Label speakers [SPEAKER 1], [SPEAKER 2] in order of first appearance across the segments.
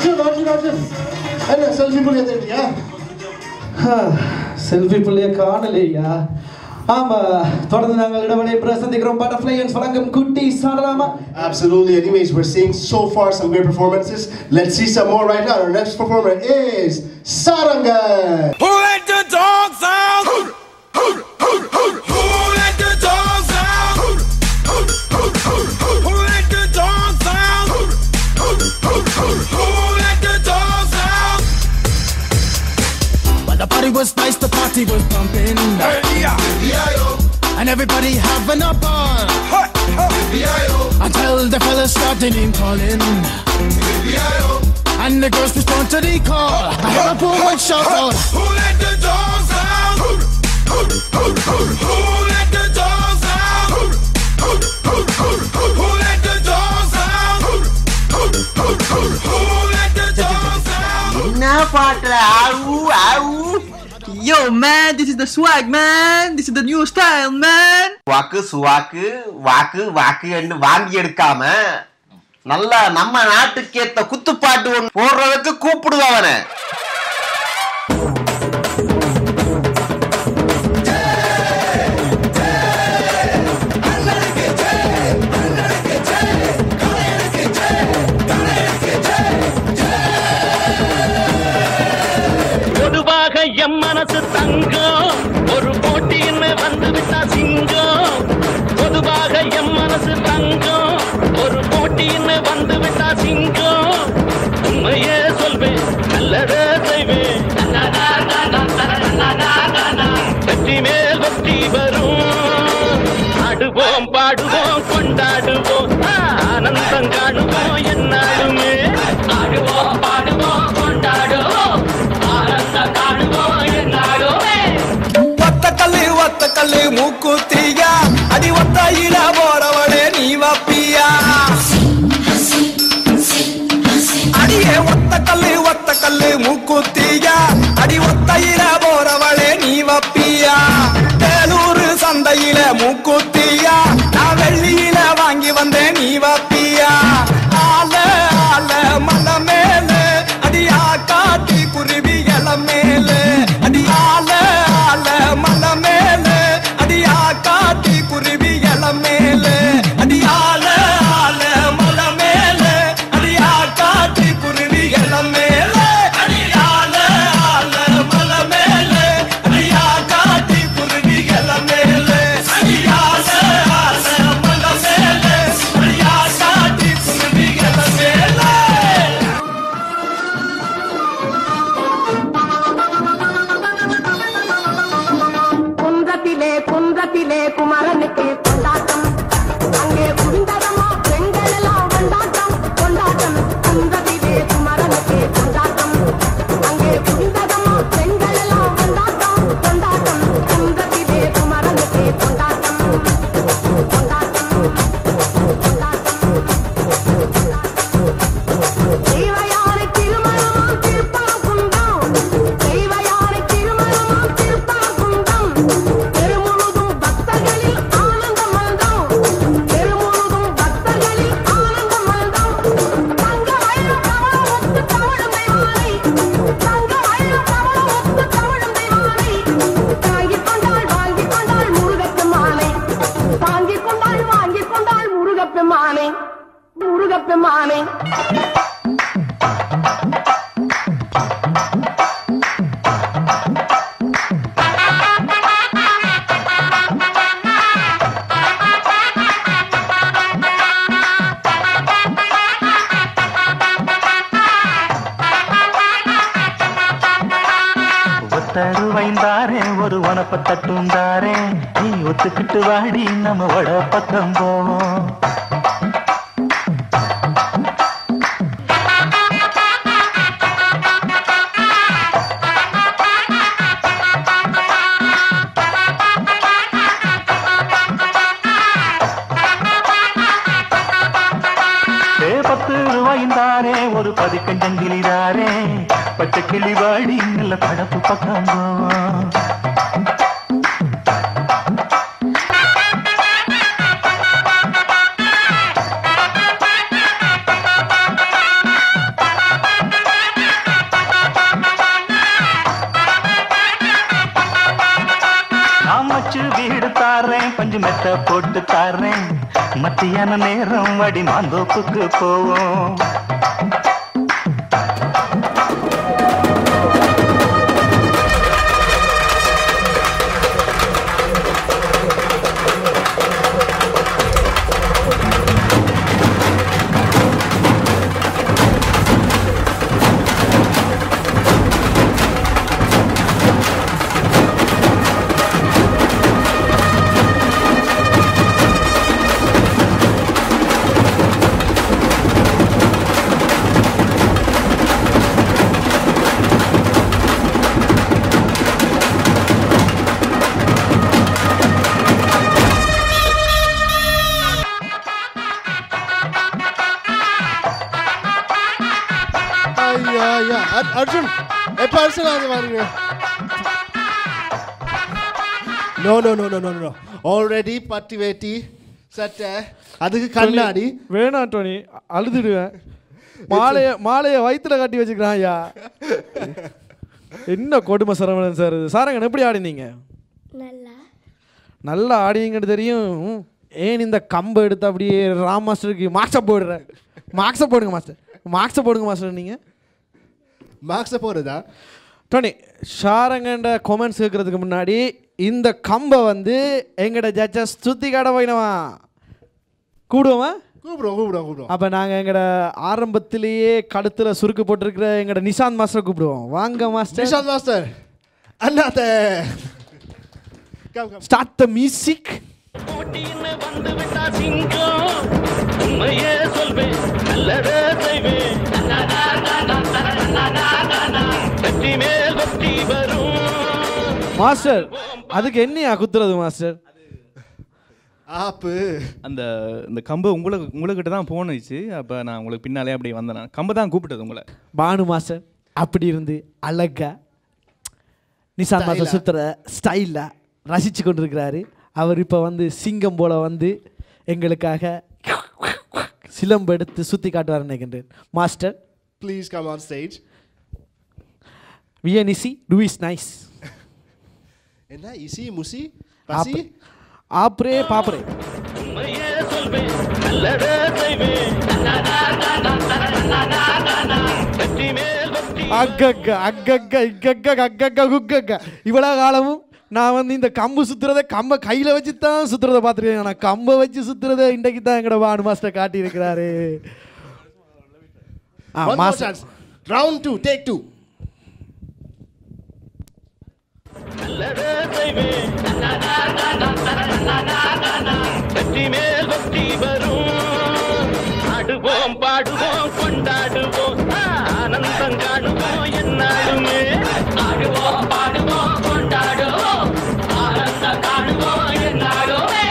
[SPEAKER 1] அர்ஜுன் அர்ஜுன் அர்ஜுன் என்ன செல்ஃபி புள்ளி எடுத்துக்கிட்டியா செல்ஃபி புள்ளிய காணலையா ஆமா தொடர்ந்து நாங்கள் இடைவெளியை பிரசந்திக்கிறோம் பட்டர்ஃப்ளை அண்ட் வழங்கும் குட்டி சாடலாமா
[SPEAKER 2] Absolutely. Anyways, we're seeing so far some great performances. Let's see some more right now. Our next performer is Sarangan.
[SPEAKER 3] Who let the dogs out? Who let the dogs out? Who let the dogs out? Who let the dogs out?
[SPEAKER 4] But the party was nice, the party was pumping. And everybody having a ball. Until the fellas started name calling. And the girls respond to the call. I hear a woman shout out.
[SPEAKER 3] Who let the dogs out? Who let the dogs out? Who let the dogs out? Who let the dogs out?
[SPEAKER 5] என்ன பாட்டுல ஆவு ஆவு Yo man, this is the swag man. This is the new style man.
[SPEAKER 6] வாக்கு சுவாக்கு வாக்கு வாக்கு என்று வாங்கி எடுக்காம நல்லா நம்ம நாட்டுக்கேத்த குத்துப்பாட்டு ஒன்று போடுறதுக்கு கூப்பிடுவ அவனை
[SPEAKER 7] பொதுவாக எம் மனசு தங்கம் ஒரு போட்டின்னு வந்து விட்டா சிங்கம் பொதுவாக எம் மனசு தங்கம் ஒரு போட்டின்னு வந்து விட்டா சிங்கம் உண்மையே சொல்வேன் நல்லதே செய்வேன் வெற்றி மேல் வெற்றி வரும் ஆடுவோம் பாடுவோம் கொண்டாடுவோம் ஆனந்தம் காணுவோம் என்னாலுமே ஆடுவோம் பாடுவோம் கொண்டாடுவோம் ஆனந்தம் காணுவோம் என்னாலுமே
[SPEAKER 3] ஒத்த கல்லு ஒத்த கல்லு மூக்குத்தியா அடி ஒத்தையில போறவளே நீ வப்பியா அடியே ஒத்த கல்லு ஒத்த கல்லு மூக்குத்தியா அடி ஒத்தையில போறவளே நீ வப்பியா வேலூர் சந்தையில மூக்குத்தியா நான் வெள்ளியில வாங்கி வந்தேன் நீ வப்பியா ஆல ஆல மல மேல அடியா காட்டி குருவி இல மேல அடி ஆல ஆல மல மேல அடியா காட்டி குருவி இல மேல அடி ஆல ஆல மல மேல அடியா காட்டி குருவி இல மேல அடி ஆல ஆல மல மேல அடியா காட்டி குருவி இல மேல அடி ஆல ஆல மல மேல அடியா காட்டி குருவி இல மேல
[SPEAKER 8] குன்றத்திலே குன்றத்திலே குமரனுக்கு கொண்டாட்டம் அங்கே குவிந்ததமா பெண்கள் எல்லாம் கொண்டாட்டம் கொண்டாட்டம் குன்றத்திலே குமரனுக்கு கொண்டாட்டம் அங்கே குவிந்ததமா பெண்கள் எல்லாம் கொண்டாட்டம் கொண்டாட்டம் குன்றத்திலே குமரனுக்கு கொண்டாட்டம் கொண்டாட்டம் தெய்வயானை திருமணமாம் திருப்பரங்குன்றம் தெய்வயானை திருமணமாம் திருப்பரங்குன்றம் தெருமுழுதும் பக்தர்களில் ஆனந்த மல்தம் தெருமுழுதும் பக்தர்களில் ஆனந்த மல்தம் தங்க வயல் கமலம் ஒத்து தவழுமை மாலை தங்க வயல் கமலம் ஒத்து தவழுமை மாலை தாங்கிக் கொண்டாள் வாங்கிக் கொண்டாள் முருகத்து மாலை தாங்கிக் கொண்டாள் வாங்கிக் கொண்டாள் முருகப்பு மாலை முருகப்பு மாலை
[SPEAKER 7] ஒத்தரு வைந்தாரே ஒரு உனப்ப தட்டுந்தாரே நீ ஒத்துக்கிட்டு வாடி நம்ம வட பக்கம் போவோம் ஏ பத்து ரூபாய்ந்தாரே ஒரு பதிக்கஞ்சங்கிலிதாரே பச்சை கிளி வாடி நல்ல படப்பு பக்கம் போவோம் மாத்த போட்டு தாரேன் மத்தியான நேரம் வடி மாந்தோப்புக்கு போவோம்
[SPEAKER 2] ஐயா ஐயா அர்- அர்ஜுன் எப்போ அரசியலாது பாருங்க no no no no no no already பட்டி வேட்டி சட்டை அதுக்கு கண்ணாடி
[SPEAKER 1] வேணாம் டோனி அழுதுடுவேன் மாலைய மாலைய வயித்துல கட்டி வச்சுக்கிறான் ஐயா என்ன கொடுமை சரவணன் சார் இது சாரங்கன் எப்படி ஆடினீங்க
[SPEAKER 9] நல்லா
[SPEAKER 1] நல்லா ஆடிங்கன்னு தெரியும் ஏன் இந்த கம்பை எடுத்து அப்படியே ராம் மாஸ்டருக்கு மார்க்ஸை போடுற மார்க்ஸை போடுங்க மாஸ்டர் மார்க்ஸை போடுங்க மாஸ்டர் நீங்கள்
[SPEAKER 2] மார்க்ஸை போகிறதா
[SPEAKER 1] டோனி ஷாரங்கண்ட கொமெண்ட்ஸ் கேட்கறதுக்கு முன்னாடி இந்த கம்பை வந்து எங்கட ஜட்ஜஸ் சுற்றி காட்ட போயினவா கூடுவோமா
[SPEAKER 2] கூப்பிடுவோம் கூப்பிடுவோம் கூப்பிடுவோம்
[SPEAKER 1] அப்போ நாங்கள் எங்கட ஆரம்பத்திலேயே கழுத்தில் சுருக்கு போட்டிருக்கிற எங்கட நிஷாந்த் மாஸ்டரை கூப்பிடுவோம் வாங்க மாஸ்டர்
[SPEAKER 2] நிஷாந்த் மாஸ்டர் அண்ணாத்த come come
[SPEAKER 1] start the music
[SPEAKER 7] போட்டின்னு வந்து விட்டா சிங்கம் உண்மையே சொல்வேன் நல்லதே செய்வேன் வெற்றி மேல் வெற்றி வரும்
[SPEAKER 1] மாஸ்டர் அதுக்கு என்னையா குத்துறது மாஸ்டர்
[SPEAKER 2] ஆப்பு
[SPEAKER 10] அந்த இந்த கம்பு உங்களுக்கு உங்கள்கிட்ட தான் போனுச்சு அப்போ நான் உங்களுக்கு பின்னாலே அப்படி வந்தேன் நான். கம்பு தான் கூப்பிட்டது உங்களை
[SPEAKER 1] பானு மாஸ்டர் அப்படி இருந்து அழகா நிஷாந்த் மாஸ்டர் சுத்துற ஸ்டைலாக ரசித்து கொண்டிருக்கிறாரு அவர் இப்போ வந்து சிங்கம் போல வந்து எங்களுக்காக சிலம்பு எடுத்து சுற்றி காட்டுவார் நினைக்கின்றேன் master
[SPEAKER 2] please come on stage
[SPEAKER 1] வியனிசி டூ இஸ் நைஸ்
[SPEAKER 2] என்ன இசி முசி பசி
[SPEAKER 1] ஆப்ரே பாப்ரே
[SPEAKER 7] உண்மையே சொல்வேன் நல்லதே செய்வேன் வெற்றி மேல் வெற்றி
[SPEAKER 1] அக்கக்க அக்கக்க இக்கக்க அக்கக்க குக்கக்க இவ்வளோ காலமும் நான் வந்து இந்த கம்பு சுத்துறத கம்பை கையில் வச்சு தான் சுத்துறத பார்த்துருக்கேன் ஆனால் கம்பை வச்சு சுத்துறத இன்றைக்கு தான் எங்கட வானு மாஸ்டர் காட்டியிருக்கிறாரு ஆ
[SPEAKER 2] One more
[SPEAKER 1] master
[SPEAKER 2] chance. Round two, take two.
[SPEAKER 7] நல்லதே செய்வேன் வெற்றி மேல் வெற்றி வரும் ஆடுவோம் பாடுவோம் கொண்டாடுவோம் ஆனந்தம் காணுவோம் என்னாலுமே ஆடுவோம் பாடுவோம் கொண்டாடுவோம் ஆனந்தம் காணுவோம் என்னாலுமே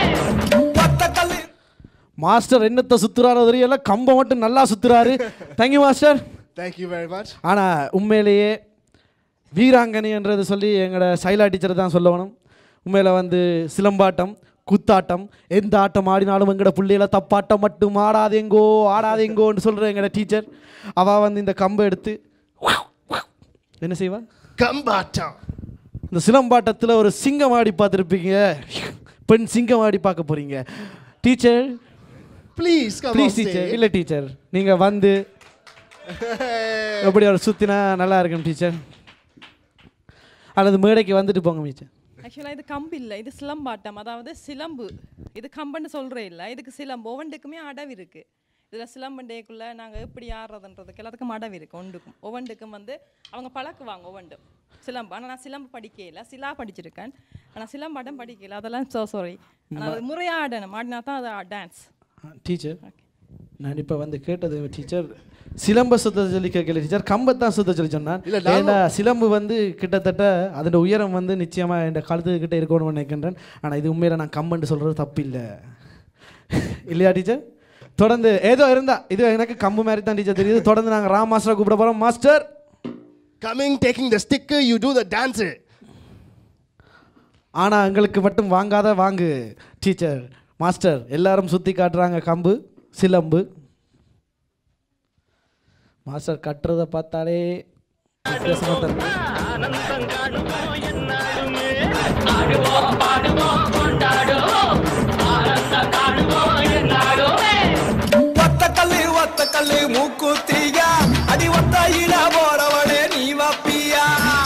[SPEAKER 1] மாஸ்டர் என்னத்தை சுத்துறாரோ தெரியல கம்பை மட்டும் நல்லா சுத்துறாரு thank you master
[SPEAKER 2] Thank you very much.
[SPEAKER 1] ஆனால் உண்மையிலேயே வீராங்கனைன்றது சொல்லி எங்களோட சைலா டீச்சரை தான் சொல்லணும் உண்மையில் வந்து சிலம்பாட்டம் குத்தாட்டம் எந்த ஆட்டம் ஆடினாலும் எங்களோட பிள்ளைகள தப்பாட்டம் மட்டும் ஆடாதேங்கோ ஆடாதேங்கோன்னு சொல்கிற எங்களோட டீச்சர் அவள் வந்து இந்த கம்பை எடுத்து என்ன செய்வா
[SPEAKER 2] கம்பாட்டம்
[SPEAKER 1] இந்த சிலம்பாட்டத்தில் ஒரு சிங்கம் ஆடி பார்த்துருப்பீங்க பெண் சிங்கம் ஆடி பார்க்க போகிறீங்க teacher
[SPEAKER 2] Please come
[SPEAKER 1] please
[SPEAKER 2] on
[SPEAKER 1] teacher
[SPEAKER 2] stage.
[SPEAKER 1] இல்லை டீச்சர் நீங்கள் வந்து எப்படி அவர் சுற்றினா நல்லா இருக்கும் டீச்சர் அல்லது மேடைக்கு வந்துட்டு போங்க டீச்சர்
[SPEAKER 11] ஆக்சுவலாக இது கம்பு இல்லை இது சிலம்பாட்டம் அதாவது சிலம்பு இது கம்புன்னு சொல்கிறே இல்லை இதுக்கு சிலம்பு ஒவ்வொன்றுக்குமே அடவு இருக்குது இதில் சிலம்பண்டேக்குள்ளே நாங்கள் எப்படி ஆடுறதுன்றதுக்கு எல்லாத்துக்கும் அடவு இருக்குது ஒன்றுக்கும் ஒவ்வொன்றுக்கும் வந்து அவங்க பழக்குவாங்க ஒவ்வொன்றும் சிலம்பு ஆனால் நான் சிலம்பு படிக்கல சிலா படிச்சிருக்கேன் ஆனால் சிலம்பாட்டம் படிக்கல அதெல்லாம் சோ சாரி ஆனால் அது முறையாக ஆடணும் ஆடினா தான் அது டான்ஸ்
[SPEAKER 1] டீச்சர் நான் இப்போ வந்து கேட்டது டீச்சர் சிலம்ப சுத்த சொல்லி கேட்கல டீச்சர் கம்பத்தான் சுத்த சொல்லி சொன்னான்
[SPEAKER 2] இல்ல, நானும்-
[SPEAKER 1] ஏன்னா சிலம்பு வந்து கிட்டத்தட்ட அதோட உயரம் வந்து நிச்சயமாக என் கழுத்து கிட்ட இருக்கணும்னு நினைக்கின்றேன் ஆனால் இது உண்மையில நான் கம்பன்னு சொல்கிறது தப்பு இல்லை இல்லையா டீச்சர் தொடர்ந்து ஏதோ இருந்தா இது எனக்கு கம்பு மாதிரி தான் டீச்சர் தெரியுது தொடர்ந்து நாங்கள் ராம் மாஸ்டரை கூப்பிட போகிறோம் master
[SPEAKER 2] Coming, taking the sticker, you do the dancer.
[SPEAKER 1] ஆனால் எங்களுக்கு மட்டும் வாங்காத வாங்கு டீச்சர் மாஸ்டர் எல்லாரும் சுற்றி காட்டுறாங்க கம்பு சிலம்பு மாஸ்டர் கட்டுறதை பார்த்தாலே வித்தியாசமா தான் இருக்கு.
[SPEAKER 7] ஆனந்தம் காணுவோம் என்னாலுமே ஆடுவோம் பாடுவோம் கொண்டாடுவோம்
[SPEAKER 3] மூக்குத்தியா அடி ஒத்தையில போறவளே நீ வப்பியா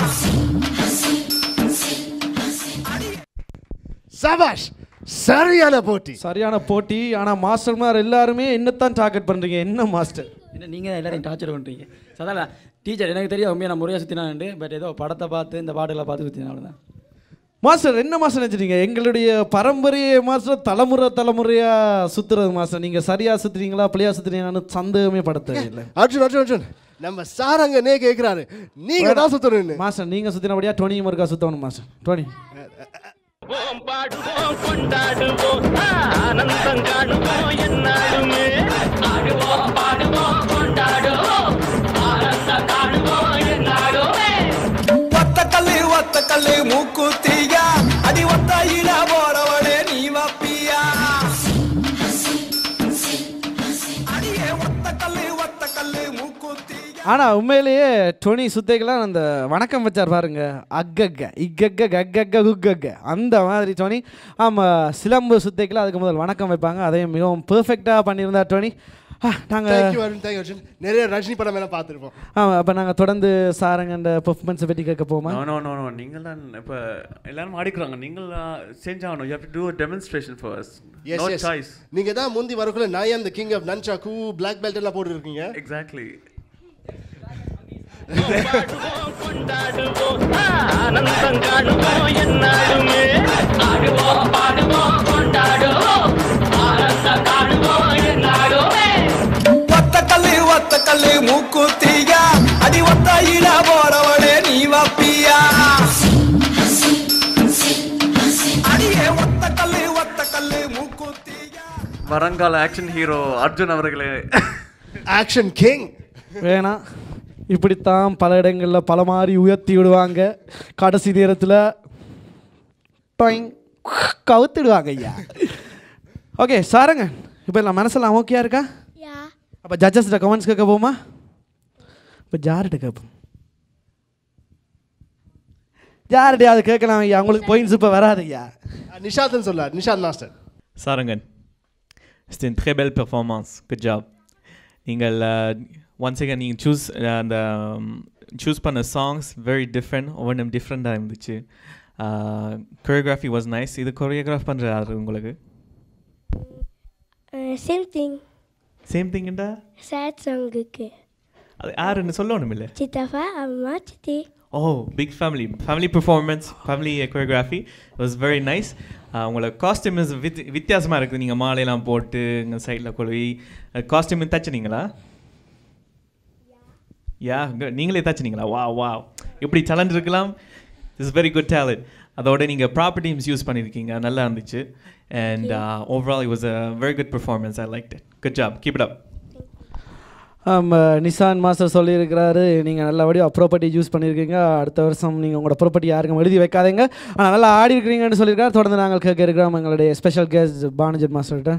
[SPEAKER 2] சபாஷ் சரியான போட்டி
[SPEAKER 1] சரியான போட்டி ஆனால் மாஸ்டர்மார் எல்லாருமே என்னத்தான் டார்கெட் பண்ணுறீங்க என்ன மாஸ்டர்
[SPEAKER 9] என்ன நீங்கள் தான் எல்லாரையும் டார்ச்சர் பண்ணுறீங்க அதான் டீச்சர் எனக்கு தெரியும் உண்மையாக நான் முறையாக சுற்றினாண்டு பட் ஏதோ படத்தை பார்த்து இந்த பாட்டுகளை பார்த்து சுற்றினா அவ்வளோதான்
[SPEAKER 1] மாஸ்டர் என்ன மாஸ்டர் நினச்சிட்டீங்க எங்களுடைய பரம்பரையை மாஸ்டர் தலைமுறை தலைமுறையாக சுற்றுறது மாஸ்டர் நீங்கள் சரியாக சுற்றுறீங்களா பிள்ளையா சுற்றுறீங்களான்னு சந்தேகமே பட தேவையில்லை
[SPEAKER 2] அர்ஜுன் அர்ஜுன் அர்ஜுன் நம்ம சாரங்கனே கேட்குறாரு நீங்க தான் சுத்தணும்
[SPEAKER 1] மாஸ்டர் நீங்கள் சுற்றினபடியா டொனி மருக்கா சுற்றணும் மாஸ்டர் டொனி
[SPEAKER 7] பாடுவோம் கொண்டாடுவோம் ஆனந்தம் காணுவோம் என்னாலுமே ஆடுவோம் பாடுவோம் கொண்டாடுவோம் ஆனந்தம் காணுவோம் என்னாலுமே
[SPEAKER 3] ஒத்த கல்லு ஒத்த கல்லு மூக்குத்தியா அடி ஒத்தையில போறவளே நீ வப்பியா அடியே ஒத்த கல்லு ஒத்த கல்லு மூக்குத்தியா
[SPEAKER 1] ஆனால் உண்மையிலேயே டொனி சுத்தைக்கெல்லாம் அந்த வணக்கம் வச்சார் பாருங்க அக்கக்க இக்கக்க கக்கக்க குக்கக்க அந்த மாதிரி டோனி ஆமாம் சிலம்பு சுத்தைக்கெல்லாம் அதுக்கு முதல் வணக்கம் வைப்பாங்க அதையும் மிகவும் பெர்ஃபெக்டாக பண்ணியிருந்தார் டோனி நாங்கள்
[SPEAKER 2] தேங்க்யூ அருண் தேங்க்யூ அர்ஜுன் நிறைய ரஜினி படம் எல்லாம் பார்த்துருப்போம்
[SPEAKER 1] ஆமாம் அப்போ நாங்கள் தொடர்ந்து சாரங்க பெர்ஃபார்மன்ஸை பற்றி கேட்க போமா
[SPEAKER 12] நோ நோ நோ நோ நீங்கள் தான் இப்போ எல்லாரும் ஆடிக்கிறாங்க நீங்கள் செஞ்சாகணும் you have to do a demonstration for us
[SPEAKER 2] yes
[SPEAKER 12] no
[SPEAKER 2] yes
[SPEAKER 12] choice
[SPEAKER 2] நீங்க தான் முந்தி வரக்குள்ள நான் am the king of nunchaku black belt எல்லாம் போட்டு இருக்கீங்க
[SPEAKER 12] exactly
[SPEAKER 7] கொண்டாடுவோம் ஆனந்தம் காணுவோம் என்னாலுமே ஆடுவோம் பாடுவோம் கொண்டாடுவோம் ஆனந்தம் காணுவோம் என்னாலுமே
[SPEAKER 3] ஒத்த கல்லு ஒத்த கல்லு மூக்குத்தியா அடி ஒத்தையில போறவளே நீ வப்பியா அடியே ஒத்த கல்லு ஒத்த கல்லு மூக்குத்தியா
[SPEAKER 12] வருங்கால ஆக்ஷன் ஹீரோ அர்ஜுன் அவர்களே
[SPEAKER 2] ஆக்ஷன் கிங்
[SPEAKER 1] வேணாம் இப்படித்தான் பல இடங்களில் பல மாதிரி உயர்த்தி விடுவாங்க கடைசி நேரத்தில் டொயிங் கவுத்துடுவாங்க ஐயா ஓகே சாருங்க இப்போ எல்லாம் மனசெல்லாம் ஓகேயா இருக்கா அப்போ ஜட்ஜஸ்கிட்ட கமெண்ட்ஸ் கேட்க போமா இப்போ ஜார்கிட்ட கேட்போம் ஜார்டையாவது கேட்கலாம் ஐயா உங்களுக்கு பாயிண்ட்ஸ் இப்போ வராது ஐயா
[SPEAKER 2] நிஷாத்னு சொல்லார் Nishath master
[SPEAKER 10] Sarangan. C'était une très belle performance. Good job. நீங்கள் ஒன்ஸ் அகேன் நீங்கள் சூஸ் அந்த சூஸ் பண்ண சாங்ஸ் வெரி டிஃப்ரெண்ட் ஒவ்வொன்றும் டிஃப்ரெண்ட்டாக இருந்துச்சு கொரியோகிராஃபி வாஸ் நைஸ் இது கொரியோகிராஃப் பண்ணுற யார் உங்களுக்கு
[SPEAKER 13] சேம் திங்
[SPEAKER 10] சேம் திங்கண்டா
[SPEAKER 13] சேட் சாங்குக்கு
[SPEAKER 10] அது யாருன்னு சொல்லணும் இல்லை
[SPEAKER 13] சித்தப்பா அம்மா சித்தி
[SPEAKER 10] oh big family family performance family choreography was very nice உங்களோட காஸ்டியூம் இஸ் வித் வித்தியாசமாக இருக்குது நீங்கள் மாலையெல்லாம் போட்டு இங்கே சைடில் கொழுவி காஸ்டியூம் தச்சுனீங்களா யா நீங்களே தச்சுனீங்களா வா வா எப்படி டேலண்ட் இருக்கலாம் இஸ் வெரி குட் டேலண்ட் அதோட நீங்கள் ப்ராப்பர் டீம்ஸ் யூஸ் பண்ணியிருக்கீங்க நல்லா இருந்துச்சு and overall it was a very good performance I like it good job keep it up
[SPEAKER 1] ஆமாம் நிசான் மாஸ்டர் சொல்லியிருக்கிறாரு நீங்கள் நல்லபடியாக ப்ராப்பர்ட்டி யூஸ் பண்ணியிருக்கீங்க அடுத்த வருஷம் நீங்கள் உங்களோட ப்ராப்பர்ட்டி யாருக்கும் எழுதி வைக்காதீங்க ஆனால் நல்லா ஆடி இருக்கிறீங்கன்னு சொல்லியிருக்காரு தொடர்ந்து நாங்கள் கேட்க இருக்கிறோம் எங்களுடைய ஸ்பெஷல் கெஸ்ட் பானுஜத் மாஸ்டர்கிட்ட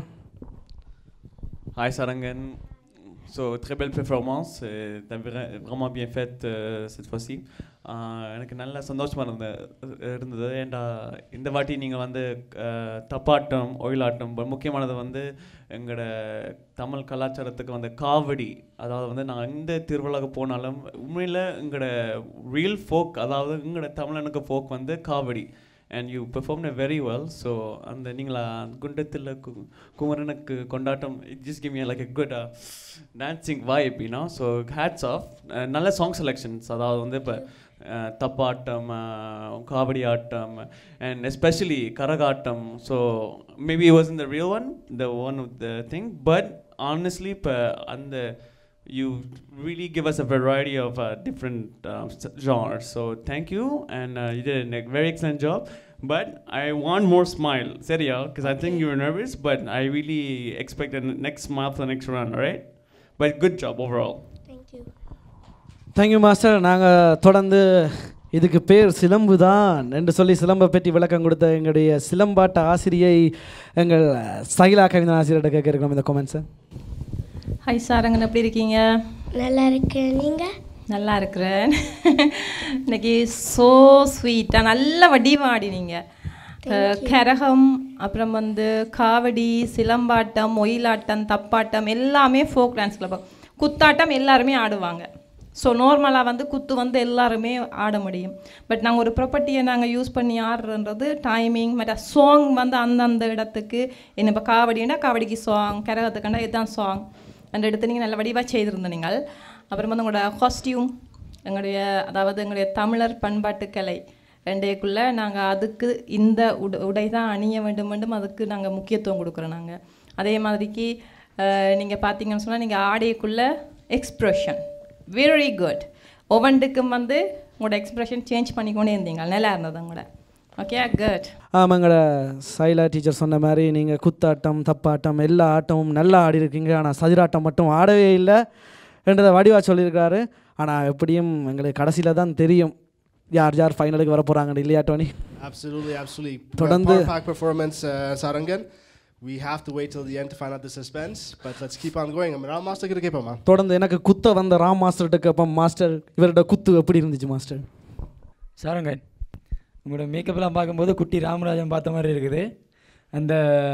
[SPEAKER 12] Hi Sarangan. So, très belle performance. euh, T'as vra- vraiment bien fait euh, cette fois-ci. ஆஹ் எனக்கு நல்ல சந்தோஷமாக இருந்த இருந்தது ஏன்டா இந்த வாட்டி நீங்கள் வந்து அஹ், தப்பாட்டம் ஒயிலாட்டம் ரொம்ப முக்கியமானது வந்து எங்களோட தமிழ் கலாச்சாரத்துக்கு வந்து காவடி அதாவது வந்து நான் எந்த திருவிழாவுக்கு போனாலும் உண்மையில் எங்களோட ரியல் ஃபோக் அதாவது எங்களோட தமிழனுக்கு ஃபோக் வந்து kavadi and you perform very well so அந்த நீங்களா குண்டத்தில் கு குமரனுக்கு கொண்டாட்டம் it just give me like a good dancing vibe you know so hats off நல்ல சாங் செலெக்ஷன்ஸ் அதாவது வந்து இப்போ தப்பாட்டம் uh, காவடி ஆட்டம் and especially karakattam so maybe was in the real one the one of the thing but honestly இப்போ அந்த you really give us a variety of uh, different uh, s- genres. So thank you, and uh, you did a very excellent job. But I want more smile, Seria, because I think you were nervous. But I really expect a n- next smile for the next run. All right. But good job overall.
[SPEAKER 1] Thank you master நாங்கள் தொடர்ந்து இதுக்கு பேர் சிலம்பு தான் என்று சொல்லி சிலம்பை பற்றி விளக்கம் கொடுத்த எங்களுடைய சிலம்பாட்ட ஆசிரியை எங்கள் சகிலா கவிதன் ஆசிரியர்கிட்ட கேட்க இருக்கோம் இந்த கொமெண்ட்ஸை
[SPEAKER 11] ஹாய் சாரங்கன் எப்படி இருக்கீங்க
[SPEAKER 13] நல்லா இருக்கேன் நீங்க
[SPEAKER 11] நல்லா இருக்கிறேன் இன்னைக்கு ஸோ ஸ்வீட்டாக நல்ல வடிவாடினீங்க அஹ், கரகம் அப்புறம் வந்து காவடி சிலம்பாட்டம் ஒயிலாட்டம் தப்பாட்டம் எல்லாமே ஃபோக் டான்ஸ் கிளப் குத்தாட்டம் எல்லாருமே ஆடுவாங்க ஸோ நார்மலாக வந்து குத்து வந்து எல்லாருமே ஆட முடியும் பட் நாங்கள் ஒரு ப்ராப்பர்ட்டியை நாங்கள் யூஸ் பண்ணி ஆடுறன்றது டைமிங் மற்ற சாங் வந்து அந்தந்த இடத்துக்கு என்ன இப்போ காவடினா காவடிக்கு சாங் கரகத்துக்குண்டா இதுதான் சாங் அந்த எடுத்து நீங்கள் நல்ல வடிவாக செய்திருந்த நீங்கள் அப்புறம் வந்து உங்களோட காஸ்டியூம் எங்களுடைய அதாவது எங்களுடைய தமிழர் பண்பாட்டு கலை ரெண்டேக்குள்ளே நாங்கள் அதுக்கு இந்த உட உடை தான் அணிய வேண்டும் வேண்டும் அதுக்கு நாங்கள் முக்கியத்துவம் கொடுக்குறோம் நாங்கள் அதே மாதிரிக்கு நீங்கள் பார்த்தீங்கன்னு சொன்னால் நீங்கள் ஆடையக்குள்ளே எக்ஸ்ப்ரெஷன் வெரி குட் ஒவ்வொன்றுக்கும் வந்து உங்களோட எக்ஸ்ப்ரெஷன் சேஞ்ச் பண்ணிக்கொண்டே இருந்தீங்க நல்லா இருந்தது உங்களோட ஓகே குட்
[SPEAKER 1] ஆமாங்கட சைலா டீச்சர் சொன்ன மாதிரி நீங்கள் குத்தாட்டம் தப்பாட்டம் எல்லா ஆட்டமும் நல்லா ஆடி இருக்கீங்க ஆனால் சதிராட்டம் மட்டும் ஆடவே இல்லை என்றதை வடிவா சொல்லியிருக்காரு ஆனால் எப்படியும் எங்களுக்கு கடைசியில் தான் தெரியும் யார் யார் ஃபைனலுக்கு வர போகிறாங்க இல்லையா டோனி
[SPEAKER 2] Absolutely, absolutely.
[SPEAKER 1] தொடர்ந்து-
[SPEAKER 2] Power pack performance, uh, Sarangan. We have to wait till the end to find out the suspense, but let's keep on going. I'm Ram Master கிட்ட கேட்போமா
[SPEAKER 1] தொடர்ந்து எனக்கு குத்த வந்த ராம் மாஸ்டர்கிட்ட கேட்போம் மாஸ்டர் இவரோட குத்து எப்படி இருந்துச்சு மாஸ்டர்
[SPEAKER 9] சாரங்கன் உங்களோட மேக்கப்லாம் பார்க்கும்போது குட்டி ராமராஜன் பார்த்த மாதிரி இருக்குது அந்த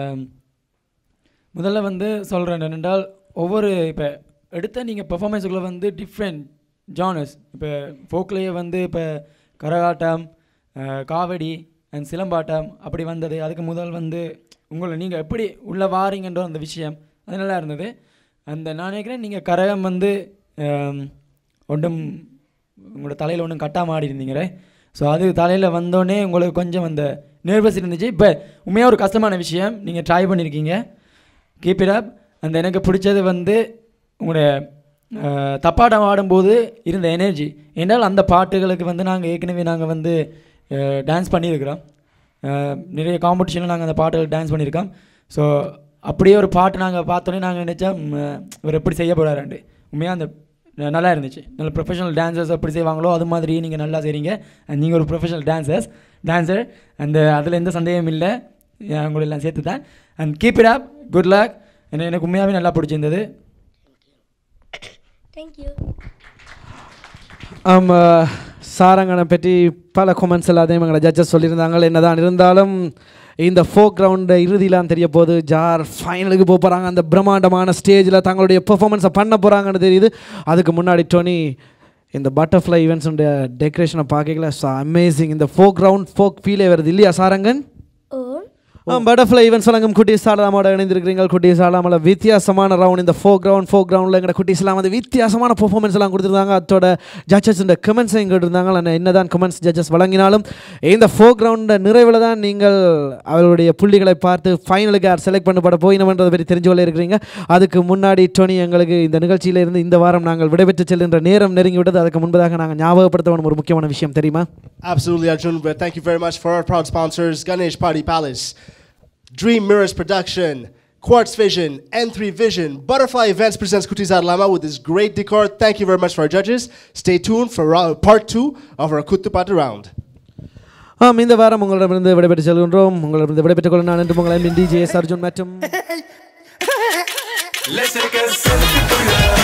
[SPEAKER 9] முதல்ல வந்து சொல்கிறேன் என்னென்றால் ஒவ்வொரு இப்போ எடுத்த நீங்கள் பெர்ஃபார்மன்ஸுக்குள்ளே வந்து டிஃப்ரெண்ட் ஜானர்ஸ் இப்போ ஃபோக்லேயே வந்து இப்போ கரகாட்டம் அஹ், காவடி அண்ட் சிலம்பாட்டம் அப்படி வந்தது அதுக்கு முதல் வந்து உங்களை நீங்கள் எப்படி உள்ளே வாரீங்கன்ற அந்த விஷயம் அது நல்லா இருந்தது அந்த நான் நினைக்கிறேன் நீங்கள் கரகம் வந்து அம், ஒன்றும் உங்களோட தலையில் ஒன்றும் கட்டாம ஆடி இருந்தீங்களே ஸோ அது தலையில் வந்தோடனே உங்களுக்கு கொஞ்சம் அந்த நர்வஸ் இருந்துச்சு இப்போ உண்மையாக ஒரு கஷ்டமான விஷயம் நீங்கள் ட்ரை பண்ணியிருக்கீங்க கீப் இட் அப் அந்த எனக்கு பிடிச்சது வந்து உங்களுடைய அஹ், தப்பாட்டம் ஆடும்போது இருந்த எனர்ஜி என்றால் அந்த பாட்டுகளுக்கு வந்து நாங்கள் ஏற்கனவே நாங்கள் வந்து டான்ஸ் பண்ணியிருக்கிறோம் அஹ், நிறைய காம்படிஷனில் நாங்கள் அந்த பாட்டுகள் டான்ஸ் பண்ணியிருக்கோம் ஸோ அப்படியே ஒரு பாட்டு நாங்கள் பார்த்தோன்னே நாங்கள் நினச்சோம் ம், இவர் எப்படி செய்ய போகிறாருண்டு உண்மையாக அந்த ந- நல்லா இருந்துச்சு நல்ல ப்ரொஃபஷனல் டான்சர்ஸ் எப்படி செய்வாங்களோ அது மாதிரி நீங்கள் நல்லா செய்கிறீங்க நீங்கள் ஒரு ப்ரொஃபஷனல் டான்சர்ஸ் டான்சர் அந்த அதில் எந்த சந்தேகம் இல்லை அஹ் உங்களை எல்லாம் சேர்த்து தான் and keep it up good luck எனக்கு எனக்கு உண்மையாகவே நல்லா பிடிச்சிருந்தது
[SPEAKER 13] தேங்க்யூ
[SPEAKER 1] ஆம், சாரங்கனை பற்றி பல கொமெண்ட்ஸ் எல்லாத்தையும் எங்களை ஜட்ஜஸ் சொல்லியிருந்தாங்க என்னதான் இருந்தாலும் இந்த ஃபோக் கிரவுண்டு இறுதியெலாம் தெரிய போகுது ஜார் ஃபைனலுக்கு போக போகிறாங்க அந்த பிரம்மாண்டமான ஸ்டேஜில் தங்களுடைய பெர்ஃபார்மன்ஸை பண்ண போகிறாங்கன்னு தெரியுது அதுக்கு முன்னாடி டோனி இந்த பட்டர்ஃப்ளை ஈவெண்ட்ஸுடைய டெக்கரேஷனை பார்க்கல ஸோ அமேசிங் இந்த ஃபோக் கிரவுண்ட் ஃபோக் ஃபீலே வருது இல்லையா சாரங்கன்
[SPEAKER 13] ஓ
[SPEAKER 1] பட்டர்ஃப்ளை ஈவெண்ட்ஸ் வழங்கும் குட்டி சாலாமோட இணைந்திருக்கிறீங்க குட்டி சாலாமில் வித்தியாசமான ரவுண்ட் இந்த ஃபோக் கிரவுண்ட் ஃபோக் கிரவுண்டில் எங்கள் குட்டிஸ்லாம் வந்து வித்தியாசமான பெர்ஃபார்மன்ஸ் எல்லாம் கொடுத்துருந்தாங்க அதோட ஜட்ஜஸ் இந்த கமெண்ட்ஸையும் கேட்டிருந்தாங்க ஆனால் என்னதான் கமெண்ட்ஸ் ஜட்ஜஸ் வழங்கினாலும் இந்த ஃபோக் கிரவுண்ட் நிறைவில் தான் நீங்கள் அவருடைய புள்ளிகளை பார்த்து ஃபைனலுக்கு யார் செலக்ட் பண்ணப்பட போயினவன்றதை பற்றி தெரிஞ்சு கொள்ள இருக்கிறீங்க அதுக்கு முன்னாடி டோனி எங்களுக்கு இந்த நிகழ்ச்சியில இருந்து இந்த வாரம் நாங்கள் விடைபெற்று செல்கின்ற நேரம் நெருங்கி விட்டது அதுக்கு முன்பதாக நாங்கள் ஞாபகப்படுத்த வேணும் ஒரு முக்கியமான விஷயம் தெரியுமா
[SPEAKER 2] Absolutely, Arjun. But thank you very much for our proud sponsors Ganesh Party Palace, Dream Mirrors Production, Quartz Vision, N3 Vision, Butterfly Events presents Kutizar Lama with this great decor. Thank you very much for our judges. Stay tuned for rou- part two of our Kutupata round.
[SPEAKER 1] ஆம் இந்த வாரம் உங்களிடமிருந்து விடைபெற்று செல்கின்றோம் உங்களிடமிருந்து விடைபெற்றுக் கொள்ள நான் என்று உங்களை டிஜே அர்ஜுன் மற்றும்
[SPEAKER 3] Let's take a selfie together.